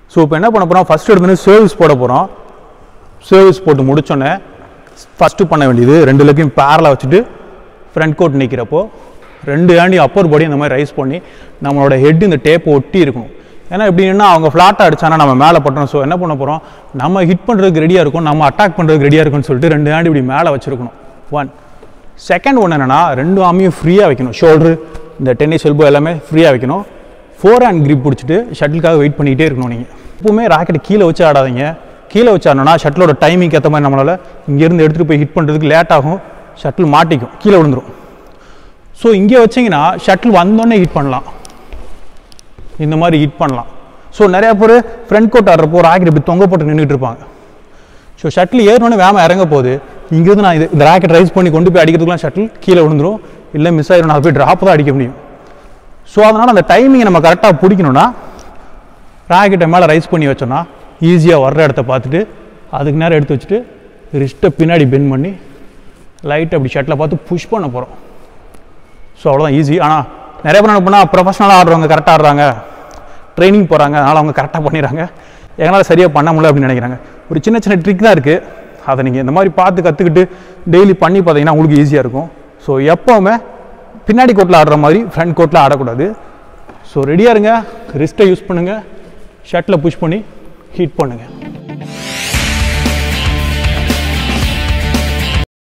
so இப்போ என்ன பண்ண போகிறோம் ஃபஸ்ட் எடுத்துன்னு சர்வீஸ் போட போகிறோம் சர்வீஸ் போட்டு முடிச்சோன்னே ஃபஸ்ட்டு பண்ண வேண்டியது ரெண்டு லெக்கையும் பேரலாக வச்சுட்டு ஃப்ரண்ட் கோட் நிற்கிறப்போ ரெண்டு ஹேண்டி அப்பர் பாடி இந்த மாதிரி ரைஸ் பண்ணி நம்மளோட ஹெட் இந்த டேப்பை ஒட்டி இருக்கணும் ஏன்னா எப்படின்னா அவங்க ஃப்ளாட்டாக அடிச்சானா நம்ம மேலே பட்டோம் ஸோ என்ன பண்ண போகிறோம் நம்ம ஹிட் பண்ணுறதுக்கு ரெடியாக இருக்கும் நம்ம அட்டாக் பண்ணுறதுக்கு ரெடியாக இருக்கும்னு சொல்லிட்டு ரெண்டு ஹேண்ட் இப்படி மேலே வச்சிருக்கணும் ஒன் செகண்ட் ஒன்று என்னென்னா ரெண்டு ஆமையும் ஃப்ரீயாக வைக்கணும் ஷோல்டரு இந்த டென்னிஸ் எல்போ எல்லாமே ஃப்ரீயாக வைக்கணும் ஃபோர் ஹேண்ட் grip பிடிச்சிட்டு ஷட்டிலுக்காக வெயிட் பண்ணிக்கிட்டே இருக்கணும் நீங்கள் எப்பவுமே ராக்கெட் கீழே வச்சு ஆடாதீங்க கீழே வச்சு ஆடணும்னா ஷட்டிலோட டைமிங் ஏற்ற மாதிரி நம்மளால் இங்கேருந்து எடுத்துகிட்டு போய் ஹிட் பண்ணுறதுக்கு லேட் ஆகும் ஷட்டில் மாட்டிக்கும் கீழே விழுந்துரும் ஸோ இங்கே வச்சிங்கன்னா ஷட்டில் வந்தோடனே ஹிட் பண்ணலாம் இந்த மாதிரி ஹிட் பண்ணலாம் ஸோ நிறையா பேர் ஃப்ரண்ட் கோட் ஆடுறப்போ ராக்கெட் இப்படி தொங்க போட்டு நின்றுட்டு இருப்பாங்க ஸோ ஷட்டில் ஏறினோடனே வேம இறங்க போகுது இங்கேருந்து நான் இது இந்த ராக்கெட் ரைஸ் பண்ணி கொண்டு போய் அடிக்கிறதுக்குலாம் ஷட்டில் கீழே விழுந்துரும் இல்லை மிஸ் ஆயிரும் நான் போய் ட்ராப் தான் அடிக்க முடியும் ஸோ அதனால் அந்த டைமிங்கை நம்ம கரெக்டாக பிடிக்கணும்னா ராக்கெட்டை மேலே ரைஸ் பண்ணி வச்சோன்னா ஈஸியாக வர்ற இடத்த பார்த்துட்டு அதுக்கு நேரம் எடுத்து வச்சுட்டு ரிஸ்ட்டை பின்னாடி பெண்ட் பண்ணி லைட் அப்படி ஷட்டில் பார்த்து புஷ் பண்ண போகிறோம் ஸோ அவ்வளோதான் ஈஸி ஆனால் நிறைய பேர் என்ன பண்ணால் ப்ரொஃபஷனலாக ஆடுறவங்க கரெக்டாக ஆடுறாங்க ட்ரைனிங் போகிறாங்க அதனால் அவங்க கரெக்டாக பண்ணிடுறாங்க எங்களால் சரியாக பண்ண முடியல அப்படின்னு நினைக்கிறாங்க ஒரு சின்ன சின்ன ட்ரிக் தான் இருக்குது அதை நீங்கள் இந்த மாதிரி பார்த்து கற்றுக்கிட்டு டெய்லி பண்ணி பார்த்தீங்கன்னா உங்களுக்கு ஈஸியாக இருக்கும் ஸோ எப்போவுமே பின்னாடி கோட்டில் ஆடுற மாதிரி ஃப்ரண்ட் கோட்டில் ஆடக்கூடாது ஸோ ரெடியாக இருங்க ரிஸ்ட்டை யூஸ் பண்ணுங்கள் ஷட்டில் புஷ் பண்ணி ஹீட் பண்ணுங்கள்